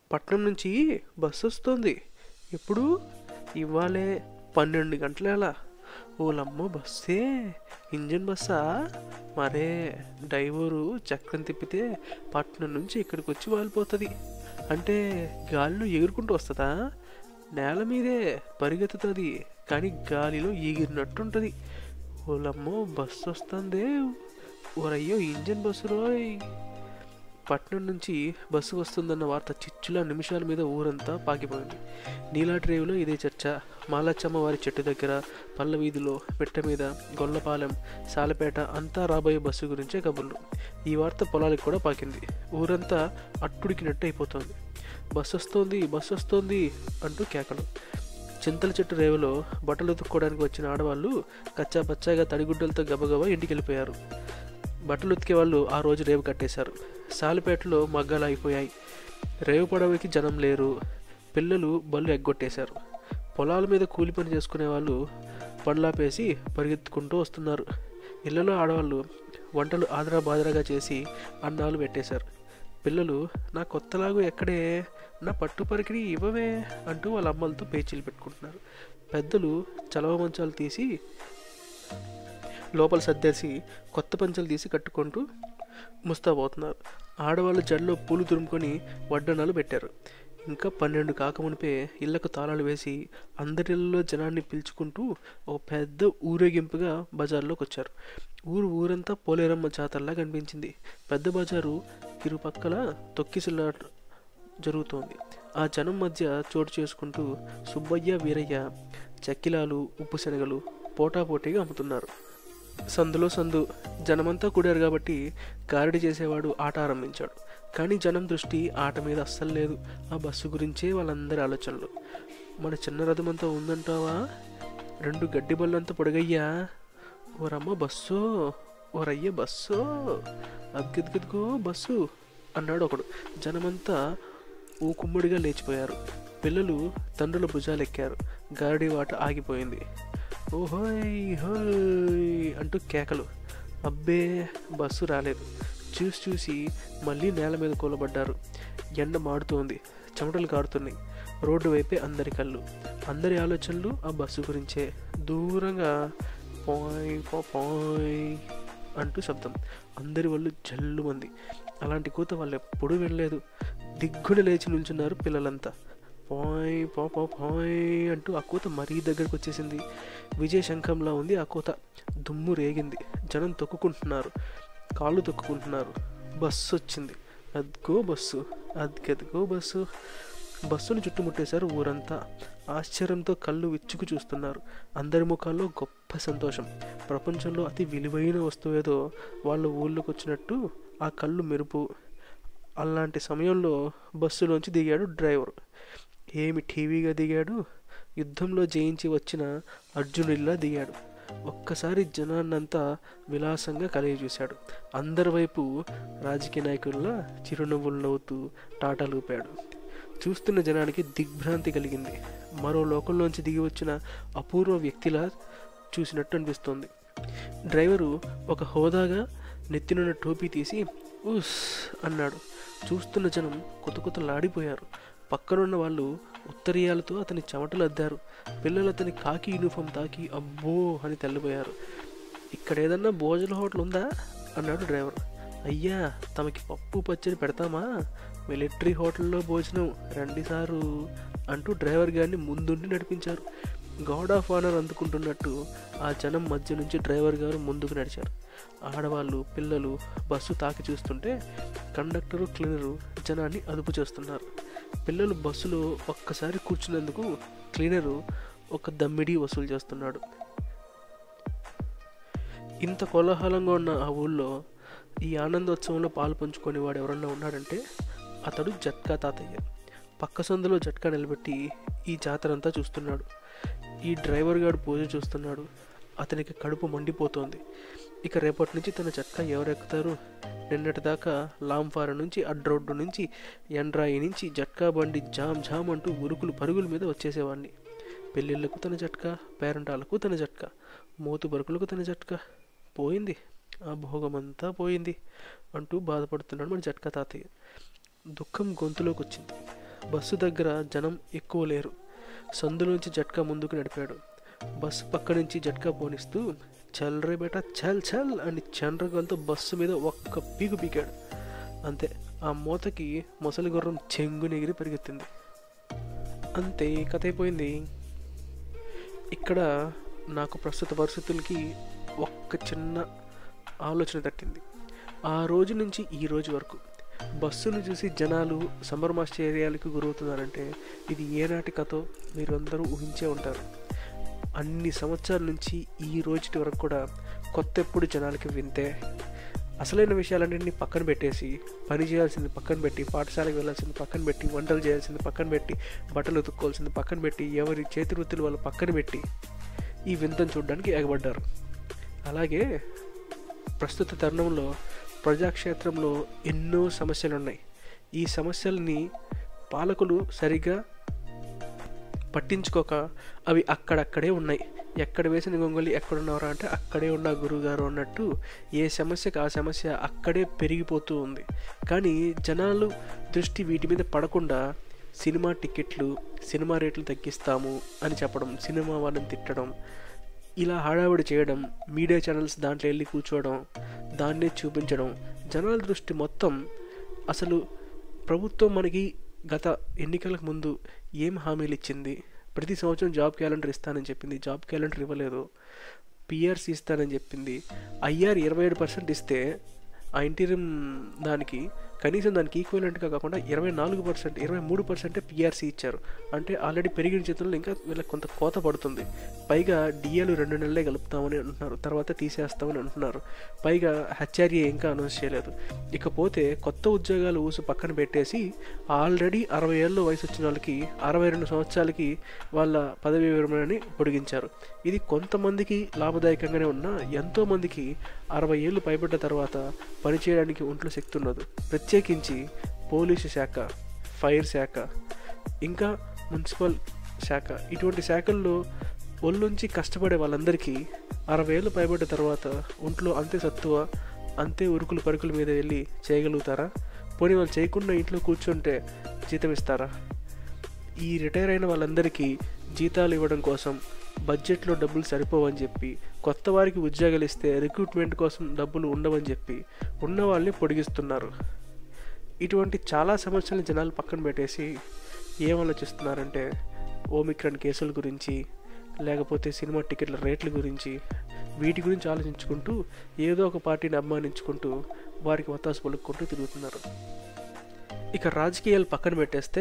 పట్నం నుంచి బస్సు వస్తుంది ఎప్పుడు ఇవ్వాలే పన్నెండు గంటల ఓలమ్మ బస్సే ఇంజన్ బస్సా మరే డ్రైవరు చక్రం తిప్పితే పట్నం నుంచి ఇక్కడికి వచ్చి వాలిపోతుంది అంటే గాలిలో ఎగురుకుంటూ వస్తుందా నేల మీదే పరిగెత్తుతుంది కానీ గాలిలో ఎగిరినట్టుంటుంది ఓలమ్మో బస్సు వస్తుంది ఓరయ్యో ఇంజన్ బస్సు రోయ్ పట్నం నుంచి బస్సు వస్తుందన్న వార్త చిచ్చుల నిమిషాల మీద ఊరంతా పాకిపోయింది నీలాటి రేవులో ఇదే చర్చ మాలచ్చమ్మ వారి చెట్టు దగ్గర పల్ల వీధిలో పెట్ట మీద గొల్లపాలెం సాలపేట అంతా రాబోయే బస్సు గురించే కబుర్లు ఈ వార్త పొలాలకు కూడా పాకింది ఊరంతా అట్టుడికినట్టు అయిపోతుంది బస్సు వస్తోంది బస్సు వస్తోంది అంటూ కేకలు చింతల చెట్టు రేవులో బట్టలు ఉతుక్కోవడానికి వచ్చిన ఆడవాళ్ళు కచ్చా పచ్చాగా తడిగుడ్డలతో గబగబా ఇంటికి వెళ్ళిపోయారు బట్టలు ఉతికే వాళ్ళు ఆ రోజు రేవు కట్టేశారు సాలిపేటలో మగ్గాలు అయిపోయాయి రేవు పడవకి జనం లేరు పిల్లలు బళ్ళు ఎగ్గొట్టేశారు పొలాల మీద కూలి పని చేసుకునే వాళ్ళు పండ్లాపేసి పరిగెత్తుకుంటూ వస్తున్నారు ఇళ్లలో ఆడవాళ్ళు వంటలు ఆదరా బాదరాగా చేసి అన్నాలు పెట్టేశారు పిల్లలు నా కొత్తలాగు ఎక్కడే నా పట్టు పరికిణి ఇవ్వవే అంటూ వాళ్ళ అమ్మలతో పేచీలు పెట్టుకుంటున్నారు పెద్దలు చలవ మంచాలు తీసి లోపల సర్దేసి కొత్త పంచలు తీసి కట్టుకుంటూ ముస్తాబోతున్నారు ఆడవాళ్ళు జడలో పూలు తురుముకొని వడ్డనాలు పెట్టారు ఇంకా పన్నెండు కాకమునిపే ఇళ్లకు తాళాలు వేసి అందరిలో జనాన్ని పిలుచుకుంటూ ఒక పెద్ద ఊరేగింపుగా బజార్లోకి వచ్చారు ఊరు ఊరంతా పోలేరమ్మ జాతరలా కనిపించింది పెద్ద బజారు ఇరుపక్కల తొక్కిసలాట జరుగుతోంది ఆ జనం మధ్య చోటు చేసుకుంటూ సుబ్బయ్య వీరయ్య చక్కిలాలు ఉప్పు శనగలు పోటాపోటీగా అమ్ముతున్నారు సందులో సందు జనమంతా కూడారు కాబట్టి గారడి చేసేవాడు ఆట ఆరంభించాడు కానీ జనం దృష్టి ఆట మీద అస్సలు లేదు ఆ బస్సు గురించే వాళ్ళందరి ఆలోచనలు మన చిన్న రథమంతా ఉందంటావా రెండు గడ్డి బళ్ళంతా పొడగయ్యా ఓరమ్మ బస్సు ఓరయ్య బస్సు అద్గద్గద్గో బస్సు అన్నాడు ఒకడు జనమంతా ఓ కుమ్ముడిగా లేచిపోయారు పిల్లలు తండ్రుల భుజాలు ఎక్కారు గారడి వాట ఆగిపోయింది ఓహోయ్ హోయ్ అంటూ కేకలు అబ్బే బస్సు రాలేదు చూసి చూసి మళ్ళీ నేల మీద కూలబడ్డారు ఎండ మాడుతోంది చెమటలు కారుతున్నాయి రోడ్డు వైపే అందరి కళ్ళు అందరి ఆలోచనలు ఆ బస్సు గురించే దూరంగా పాయ్ పా పాయ్ అంటూ శబ్దం అందరి వాళ్ళు జల్లు మంది అలాంటి కూత వాళ్ళు ఎప్పుడూ వినలేదు దిగ్గున లేచి నిల్చున్నారు పిల్లలంతా పాయ్ పా పా పాయ్ అంటూ ఆ కూత మరీ దగ్గరకు వచ్చేసింది విజయ శంఖంలా ఉంది ఆ కూత దుమ్ము రేగింది జనం తొక్కుకుంటున్నారు కాళ్ళు తొక్కుకుంటున్నారు బస్సు వచ్చింది అద్గో బస్సు అద్గదిగో బస్సు బస్సును చుట్టుముట్టేశారు ఊరంతా ఆశ్చర్యంతో కళ్ళు విచ్చుకు చూస్తున్నారు అందరి ముఖాల్లో గొప్ప సంతోషం ప్రపంచంలో అతి విలువైన వస్తువేదో వాళ్ళ ఊళ్ళోకి వచ్చినట్టు ఆ కళ్ళు మెరుపు అలాంటి సమయంలో బస్సులోంచి దిగాడు డ్రైవర్ ఏమి టీవీగా దిగాడు యుద్ధంలో జయించి వచ్చిన అర్జునుడిలా దిగాడు ఒక్కసారి జనాన్నంతా విలాసంగా కలిగి చూశాడు అందరి వైపు రాజకీయ నాయకుల్లా చిరునవ్వులు నవ్వుతూ టాటాలు ఊపాడు చూస్తున్న జనానికి దిగ్భ్రాంతి కలిగింది మరో లోకంలోంచి దిగి వచ్చిన అపూర్వ వ్యక్తిలా చూసినట్టు అనిపిస్తోంది డ్రైవరు ఒక హోదాగా నెత్తినున్న టోపీ తీసి ఉస్ అన్నాడు చూస్తున్న జనం కొత్త కొత్తలాడిపోయారు పక్కనున్న వాళ్ళు ఉత్తరీయాలతో అతని చెమటలు అద్దారు పిల్లలు అతని కాకి యూనిఫామ్ తాకి అబ్బో అని తెల్లిపోయారు ఇక్కడ ఏదన్నా భోజన హోటల్ ఉందా అన్నాడు డ్రైవర్ అయ్యా తమకి పప్పు పచ్చడి పెడతామా మిలిటరీ హోటల్లో భోజనం రండి సారు అంటూ డ్రైవర్ గారిని ముందుండి నడిపించారు గాడ్ ఆఫ్ ఆనర్ అందుకుంటున్నట్టు ఆ జనం మధ్య నుంచి డ్రైవర్ గారు ముందుకు నడిచారు ఆడవాళ్ళు పిల్లలు బస్సు తాకి చూస్తుంటే కండక్టరు క్లీనరు జనాన్ని అదుపు చేస్తున్నారు పిల్లలు బస్సులో ఒక్కసారి కూర్చున్నందుకు క్లీనరు ఒక దమ్మిడి వసూలు చేస్తున్నాడు ఇంత కోలాహలంగా ఉన్న ఆ ఊళ్ళో ఈ ఆనందోత్సవంలో పాలు పంచుకొని వాడు ఎవరన్నా ఉన్నాడంటే అతడు జట్కా తాతయ్య పక్క సందులో జట్కా నిలబెట్టి ఈ జాతర అంతా చూస్తున్నాడు ఈ డ్రైవర్ గారు పూజ చూస్తున్నాడు అతనికి కడుపు మండిపోతోంది ఇక రేపటి నుంచి తన జట్కా ఎవరు ఎక్కుతారు నిన్నటి దాకా లాంఫార నుంచి అడ్రోడ్డు నుంచి ఎండ్రాయి నుంచి జట్కా బండి జామ్ జామ్ అంటూ ఉరుకులు పరుగుల మీద వచ్చేసేవాడిని పెళ్ళిళ్ళకు తన జట్కా పేరంటాలకు తన జట్కా మోతు బరుకులకు తన జట్కా పోయింది ఆ భోగమంతా పోయింది అంటూ బాధపడుతున్నాడు మన జట్కా తాతయ్య దుఃఖం గొంతులోకి వచ్చింది బస్సు దగ్గర జనం ఎక్కువ లేరు సందులోంచి జట్కా ముందుకు నడిపాడు బస్సు పక్క నుంచి జట్కా పోనిస్తూ చల్ రే బేటా చల్ చల్ అని చండ్రగలతో బస్సు మీద ఒక్క పీకు పీకాడు అంతే ఆ మూతకి మొసలి గుర్రం చెంగుని ఎగిరి పరిగెత్తింది అంతే కథ అయిపోయింది ఇక్కడ నాకు ప్రస్తుత పరిస్థితులకి ఒక్క చిన్న ఆలోచన తట్టింది ఆ రోజు నుంచి ఈ రోజు వరకు బస్సును చూసి జనాలు సంబరమాశ్చర్యాలకు గురవుతున్నారంటే ఇది ఏనాటి కథో మీరు అందరూ ఊహించే ఉంటారు అన్ని సంవత్సరాల నుంచి ఈ రోజుటి వరకు కూడా కొత్త ఎప్పుడు జనాలకి వింతే అసలైన విషయాలన్నింటినీ పక్కన పెట్టేసి పని చేయాల్సింది పక్కన పెట్టి పాఠశాలకు వెళ్ళాల్సింది పక్కన పెట్టి వంటలు చేయాల్సింది పక్కన పెట్టి బట్టలు ఉతుక్కోవాల్సింది పక్కన పెట్టి ఎవరి చేతి వృత్తులు వాళ్ళు పక్కన పెట్టి ఈ వింతను చూడడానికి ఎగబడ్డారు అలాగే ప్రస్తుత తరుణంలో ప్రజాక్షేత్రంలో ఎన్నో సమస్యలు ఉన్నాయి ఈ సమస్యల్ని పాలకులు సరిగా పట్టించుకోక అవి అక్కడక్కడే ఉన్నాయి ఎక్కడ వేసిన గొంగలి ఎక్కడున్నారా అంటే అక్కడే ఉన్న గురువుగారు అన్నట్టు ఏ సమస్యకు ఆ సమస్య అక్కడే పెరిగిపోతూ ఉంది కానీ జనాలు దృష్టి వీటి మీద పడకుండా సినిమా టికెట్లు సినిమా రేట్లు తగ్గిస్తాము అని చెప్పడం సినిమా వాళ్ళని తిట్టడం ఇలా హడావిడి చేయడం మీడియా ఛానల్స్ దాంట్లో వెళ్ళి కూర్చోవడం దాన్నే చూపించడం జనాల దృష్టి మొత్తం అసలు ప్రభుత్వం మనకి గత ఎన్నికలకు ముందు ఏం హామీలు ఇచ్చింది ప్రతి సంవత్సరం జాబ్ క్యాలెండర్ ఇస్తానని చెప్పింది జాబ్ క్యాలెండర్ ఇవ్వలేదు పిఆర్సీ ఇస్తానని చెప్పింది ఐఆర్ ఇరవై ఏడు పర్సెంట్ ఇస్తే ఆ ఇంటీరియం దానికి కనీసం దానికి ఈక్వలెంట్గా కాకుండా ఇరవై నాలుగు పర్సెంట్ ఇరవై మూడు పర్సెంటే పిఆర్సీ ఇచ్చారు అంటే ఆల్రెడీ పెరిగిన చేతుల్లో ఇంకా వీళ్ళకి కొంత కోత పడుతుంది పైగా డిఏలు రెండు నెలలే కలుపుతామని అంటున్నారు తర్వాత తీసేస్తామని అంటున్నారు పైగా హెచ్ఆర్ఏ ఇంకా అనౌన్స్ చేయలేదు ఇకపోతే కొత్త ఉద్యోగాలు ఊసు పక్కన పెట్టేసి ఆల్రెడీ అరవై ఏళ్ళ వయసు వచ్చిన వాళ్ళకి అరవై రెండు సంవత్సరాలకి వాళ్ళ పదవీ విరమణని పొడిగించారు ఇది కొంతమందికి లాభదాయకంగానే ఉన్నా ఎంతోమందికి అరవై ఏళ్ళు పైబడ్డ తర్వాత పనిచేయడానికి ఒంట్లో శక్తి ఉండదు ప్రత్యేకించి పోలీసు శాఖ ఫైర్ శాఖ ఇంకా మున్సిపల్ శాఖ ఇటువంటి శాఖల్లో ఒళ్ళుంచి కష్టపడే వాళ్ళందరికీ అరవై ఏళ్ళు పైబడ్డ తర్వాత ఒంట్లో అంతే సత్తువ అంతే ఉరుకులు పరుకుల మీద వెళ్ళి చేయగలుగుతారా పోనీ వాళ్ళు చేయకుండా ఇంట్లో కూర్చుంటే జీతం ఇస్తారా ఈ రిటైర్ అయిన వాళ్ళందరికీ జీతాలు ఇవ్వడం కోసం బడ్జెట్లో డబ్బులు సరిపోవని చెప్పి కొత్త వారికి ఉద్యోగాలు ఇస్తే రిక్రూట్మెంట్ కోసం డబ్బులు ఉండవని చెప్పి ఉన్న వాళ్ళని పొడిగిస్తున్నారు ఇటువంటి చాలా సమస్యలను జనాలు పక్కన పెట్టేసి ఏం ఆలోచిస్తున్నారంటే ఓమిక్రాన్ కేసుల గురించి లేకపోతే సినిమా టికెట్ల రేట్ల గురించి వీటి గురించి ఆలోచించుకుంటూ ఏదో ఒక పార్టీని అభిమానించుకుంటూ వారికి వత్తాసు పలుక్కుంటూ తిరుగుతున్నారు ఇక రాజకీయాలు పక్కన పెట్టేస్తే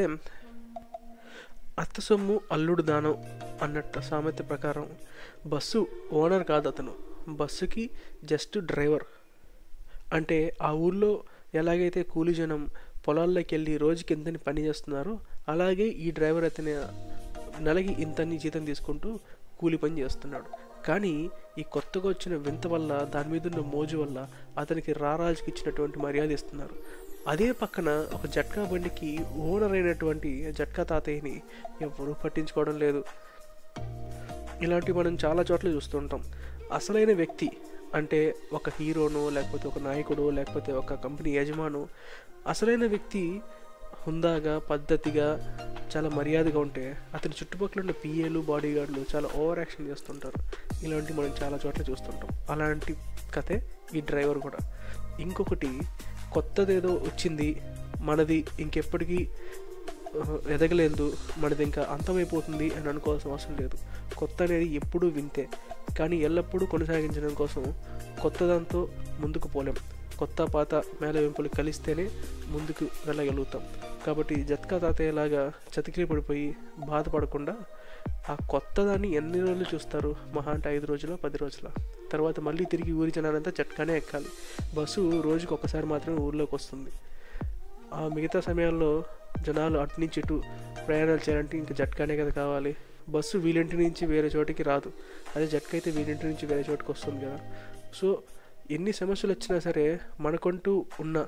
అత్త సొమ్ము అల్లుడు దానం అన్నట్టు సామెత ప్రకారం బస్సు ఓనర్ కాదు అతను బస్సుకి జస్ట్ డ్రైవర్ అంటే ఆ ఊళ్ళో ఎలాగైతే కూలి జనం పొలాల్లోకి వెళ్ళి రోజుకి ఎంతని పని చేస్తున్నారో అలాగే ఈ డ్రైవర్ అతని నెలకి ఇంతని జీతం తీసుకుంటూ కూలి పని చేస్తున్నాడు కానీ ఈ కొత్తగా వచ్చిన వింత వల్ల దాని మీద ఉన్న మోజు వల్ల అతనికి రారాజుకి ఇచ్చినటువంటి మర్యాద ఇస్తున్నారు అదే పక్కన ఒక జట్కా బండికి ఓనర్ అయినటువంటి జట్కా తాతయ్యని ఎవరూ పట్టించుకోవడం లేదు ఇలాంటివి మనం చాలా చోట్ల చూస్తుంటాం అసలైన వ్యక్తి అంటే ఒక హీరోనో లేకపోతే ఒక నాయకుడు లేకపోతే ఒక కంపెనీ యజమాను అసలైన వ్యక్తి హుందాగా పద్ధతిగా చాలా మర్యాదగా ఉంటే అతని చుట్టుపక్కల ఉన్న పిఏలు బాడీ గార్డులు చాలా ఓవర్ యాక్షన్ చేస్తుంటారు ఇలాంటివి మనం చాలా చోట్ల చూస్తుంటాం అలాంటి కథే ఈ డ్రైవర్ కూడా ఇంకొకటి కొత్తదేదో వచ్చింది మనది ఇంకెప్పటికీ ఆ, ఎదగలేదు మనది ఇంకా అంతమైపోతుంది అని అనుకోవాల్సిన అవసరం లేదు కొత్త అనేది ఎప్పుడూ వింతే కానీ ఎల్లప్పుడూ కొనసాగించడం కోసం కొత్త దాంతో ముందుకు పోలేం కొత్త పాత మేళవింపులు కలిస్తేనే ముందుకు వెళ్ళగలుగుతాం కాబట్టి జత్కా తాతయ్యలాగా చతికిలి పడిపోయి బాధపడకుండా ఆ కొత్త దాన్ని ఎన్ని రోజులు చూస్తారు మహా అంటే ఐదు రోజుల పది రోజుల తర్వాత మళ్ళీ తిరిగి ఊరి జనాలంతా జట్కానే ఎక్కాలి బస్సు రోజుకి ఒక్కసారి మాత్రమే ఊర్లోకి వస్తుంది ఆ మిగతా సమయాల్లో జనాలు అటు నుంచి ఇటు ప్రయాణాలు చేయాలంటే ఇంకా జట్కానే కదా కావాలి బస్సు వీలింటి నుంచి వేరే చోటికి రాదు అదే జట్క అయితే వీలింటి నుంచి వేరే చోటుకి వస్తుంది కదా సో ఎన్ని సమస్యలు వచ్చినా సరే మనకంటూ ఉన్న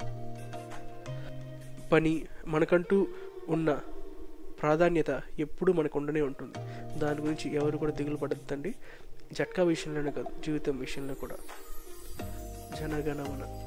పని మనకంటూ ఉన్న ప్రాధాన్యత ఎప్పుడూ మనకు ఉండనే ఉంటుంది దాని గురించి ఎవరు కూడా దిగులు పడద్దండి జట్కా విషయంలోనే కాదు జీవితం విషయంలో కూడా జనగణమన